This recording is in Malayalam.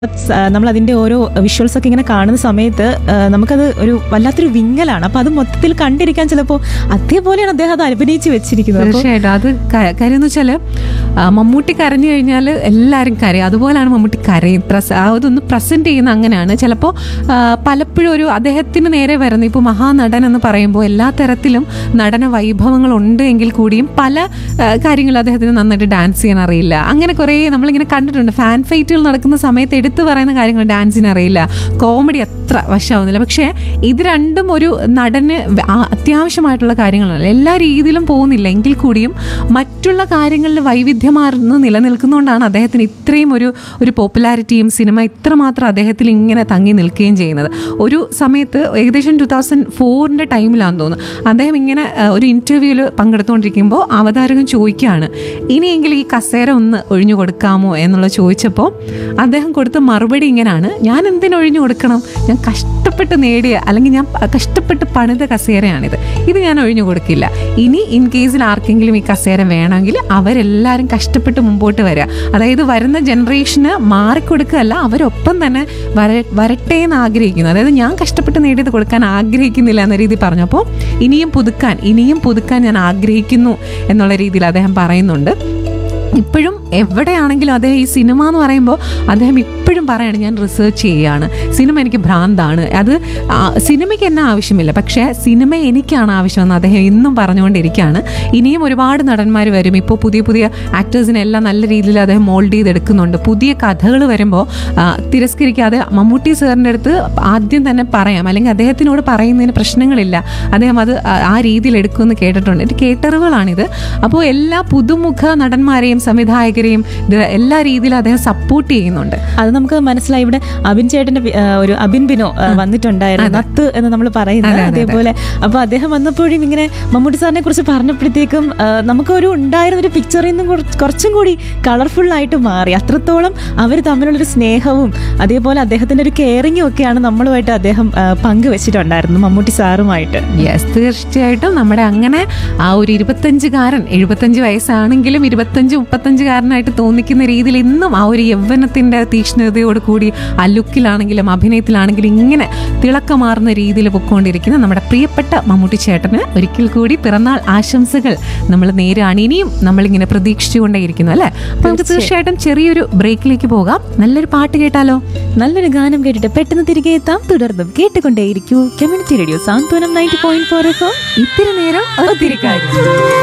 നമ്മൾ അതിന്റെ ഓരോ വിഷ്വൽസ് ഒക്കെ ഇങ്ങനെ കാണുന്ന സമയത്ത് ആ, നമുക്കത് ഒരു വല്ലാത്തൊരു വിങ്ങലാണ് അപ്പൊ അത് മൊത്തത്തിൽ കണ്ടിരിക്കാൻ ചിലപ്പോൾ അതേപോലെയാണ് അദ്ദേഹം അത് അഭിനയിച്ച് വെച്ചിരിക്കുന്നത് അപ്പോൾ തീർച്ചയായിട്ടും അത് ക- കാര്യം എന്ന് വെച്ചാല് ആ, മമ്മൂട്ടി കരഞ്ഞു കഴിഞ്ഞാൽ എല്ലാവരും കരയും അതുപോലെയാണ് മമ്മൂട്ടി കരയും പ്രസ ആ അതൊന്ന് പ്രസന്റ് ചെയ്യുന്ന അങ്ങനെയാണ് ചിലപ്പോൾ പലപ്പോഴും ഒരു അദ്ദേഹത്തിന് നേരെ വരുന്ന ഇപ്പോൾ മഹാനടൻ എന്ന് പറയുമ്പോൾ എല്ലാ തരത്തിലും നടന വൈഭവങ്ങൾ ഉണ്ട് എങ്കിൽ കൂടിയും പല കാര്യങ്ങൾ അദ്ദേഹത്തിന് നന്നായിട്ട് ഡാൻസ് ചെയ്യാൻ അറിയില്ല അങ്ങനെ കുറേ നമ്മളിങ്ങനെ കണ്ടിട്ടുണ്ട് ഫാൻ ഫൈറ്റുകൾ നടക്കുന്ന സമയത്ത് എടുത്തു പറയുന്ന കാര്യങ്ങൾ ഡാൻസിന് അറിയില്ല കോമഡി അത്ര വശമാവുന്നില്ല പക്ഷേ ഇത് രണ്ടും ഒരു നടന് വ- ആ- അത്യാവശ്യമായിട്ടുള്ള കാര്യങ്ങളല്ല എല്ലാ രീതിയിലും പോകുന്നില്ല എങ്കിൽ കൂടിയും മറ്റുള്ള കാര്യങ്ങളിൽ വൈവിധ്യമാർന്ന് നിലനിൽക്കുന്നതുകൊണ്ടാണ് അദ്ദേഹത്തിന് ഇത്രയും ഒരു ഒരു പോപ്പുലാരിറ്റിയും സിനിമ ഇത്രമാത്രം അദ്ദേഹത്തിൽ ഇങ്ങനെ തങ്ങി നിൽക്കുകയും ചെയ്യുന്നത് ഒരു സമയത്ത് ഏകദേശം ടു തൗസൻഡ് ഫോറിൻ്റെ ടൈമിലാണെന്ന് തോന്നുന്നു അദ്ദേഹം ഇങ്ങനെ ആ, ഒരു ഇൻ്റർവ്യൂവിൽ പങ്കെടുത്തുകൊണ്ടിരിക്കുമ്പോൾ അവതാരകൻ ചോദിക്കുകയാണ് ഇനിയെങ്കിലും ഈ കസേര ഒന്ന് ഒഴിഞ്ഞു കൊടുക്കാമോ എന്നുള്ളത് ചോദിച്ചപ്പോൾ അദ്ദേഹം കൊടുത്ത മറുപടി ഇങ്ങനെയാണ് ഞാൻ എന്തിനു ഒഴിഞ്ഞു കൊടുക്കണം ഞാൻ കഷ്ടപ്പെട്ട് നേടിയ അല്ലെങ്കിൽ ഞാൻ പ- കഷ്ടപ്പെട്ട് പണിത കസേരയാണിത് ഇത് ഞാൻ ഒഴിഞ്ഞു കൊടുക്കില്ല ഇനി ഇൻ കേസിൽ ആർക്കെങ്കിലും ഈ കസേര വേണമെങ്കിൽ അവരെല്ലാവരും കഷ്ടപ്പെട്ട് മുമ്പോട്ട് വരിക അതായത് വരുന്ന ജനറേഷന് മാറിക്കൊടുക്കുകയല്ല അവരൊപ്പം തന്നെ വര വരട്ടെ എന്ന് ആഗ്രഹിക്കുന്നു അതായത് ഞാൻ കഷ്ടപ്പെട്ട് നേടിയത് കൊടുക്കാൻ ആഗ്രഹിക്കുന്നില്ല എന്ന രീതി പറഞ്ഞപ്പോൾ ഇനിയും പുതുക്കാൻ ഇനിയും പുതുക്കാൻ ഞാൻ ആഗ്രഹിക്കുന്നു എന്നുള്ള രീതിയിൽ അദ്ദേഹം പറയുന്നുണ്ട് ഇപ്പോഴും എവിടെയാണെങ്കിലും അദ്ദേഹം ഈ സിനിമ എന്ന് പറയുമ്പോൾ അദ്ദേഹം ഇപ്പോഴും പറയാണ് ഞാൻ റിസർച്ച് ചെയ്യുകയാണ് സിനിമ എനിക്ക് ഭ്രാന്താണ് അത് ആ, സിനിമയ്ക്ക് എന്നെ ആവശ്യമില്ല പക്ഷേ സിനിമ എനിക്കാണ് ആവശ്യമെന്ന് അദ്ദേഹം ഇന്നും പറഞ്ഞുകൊണ്ടിരിക്കുകയാണ് ഇനിയും ഒരുപാട് നടന്മാർ വരും ഇപ്പോൾ പുതിയ പുതിയ ആക്ടേഴ്സിനെല്ലാം നല്ല രീതിയിൽ അദ്ദേഹം മോൾഡ് ചെയ്തെടുക്കുന്നുണ്ട് പുതിയ കഥകൾ വരുമ്പോൾ ആ, തിരസ്കരിക്കാതെ മമ്മൂട്ടി സാറിൻ്റെ അടുത്ത് ആദ്യം തന്നെ പറയാം അല്ലെങ്കിൽ അദ്ദേഹത്തിനോട് പറയുന്നതിന് പ്രശ്നങ്ങളില്ല അദ്ദേഹം അത് ആ- ആ രീതിയിൽ എടുക്കുമെന്ന് കേട്ടിട്ടുണ്ട് എൻ്റെ കേട്ടറിവുകളാണിത് അപ്പോൾ എല്ലാ പുതുമുഖ നടന്മാരെയും സംവിധായകരെയും ഇത് എല്ലാ രീതിയിലും അദ്ദേഹം സപ്പോർട്ട് ചെയ്യുന്നുണ്ട് അത് നമുക്ക് മനസ്സിലായി ഇവിടെ അബിൻ ചേട്ടന്റെ വി- ആ, ഒരു അബിൻ ബിനോ ആ, വന്നിട്ടുണ്ടായിരുന്നു നത്ത് എന്ന് നമ്മൾ പറയുന്നത് അതെ, അതെ, അതെ. അതേപോലെ അപ്പൊ അദ്ദേഹം വന്നപ്പോഴും ഇങ്ങനെ മമ്മൂട്ടി സാറിനെ കുറിച്ച് പറഞ്ഞപ്പോഴത്തേക്കും ആ, നമുക്കൊരു ഉണ്ടായിരുന്ന ഒരു പിക്ചറിൽ നിന്നും കുറ- കുറച്ചും കൂടി കളർഫുൾ ആയിട്ട് മാറി അത്രത്തോളം അവർ തമ്മിലുള്ളൊരു സ്നേഹവും അതേപോലെ അദ്ദേഹത്തിന്റെ ഒരു കെയറിങ്ങും ഒക്കെയാണ് നമ്മളുമായിട്ട് അദ്ദേഹം ആ, പങ്കുവെച്ചിട്ടുണ്ടായിരുന്നു മമ്മൂട്ടി സാറുമായിട്ട് യെസ് തീർച്ചയായിട്ടും നമ്മുടെ അങ്ങനെ ആ ഒരു ഇരുപത്തഞ്ചുകാരൻ എഴുപത്തഞ്ച് വയസ്സാണെങ്കിലും ഇരുപത്തഞ്ച് മുപ്പത്തഞ്ചുകാരനായിട്ട് തോന്നിക്കുന്ന രീതിയിൽ ഇന്നും ആ ഒരു യൗവനത്തിന്റെ തീക്ഷ്ണതയോട് കൂടി ആ ലുക്കിലാണെങ്കിലും അഭിനയത്തിലാണെങ്കിലും ഇങ്ങനെ തിളക്കമാർന്ന രീതിയിൽ പൊയ്ക്കൊണ്ടിരിക്കുന്ന നമ്മുടെ പ്രിയപ്പെട്ട മമ്മൂട്ടി ചേട്ടന് ഒരിക്കൽ കൂടി പിറന്നാൾ ആശംസകൾ നമ്മൾ നേരാണ് ഇനിയും നമ്മളിങ്ങനെ പ്രതീക്ഷിച്ചുകൊണ്ടേയിരിക്കുന്നു അല്ലേ അപ്പൊ നമുക്ക് തീർച്ചയായിട്ടും ചെറിയൊരു ബ്രേക്കിലേക്ക് പോകാം നല്ലൊരു പാട്ട് കേട്ടാലോ നല്ലൊരു ഗാനം കേട്ടിട്ട് പെട്ടെന്ന് തിരികെ എത്താം തുടർന്നും കേട്ടുകൊണ്ടേയിരിക്കൂ community radio Santhwanam ninety point four F ഇത്തിരി നേരം ഒത്തിരി കാര്യം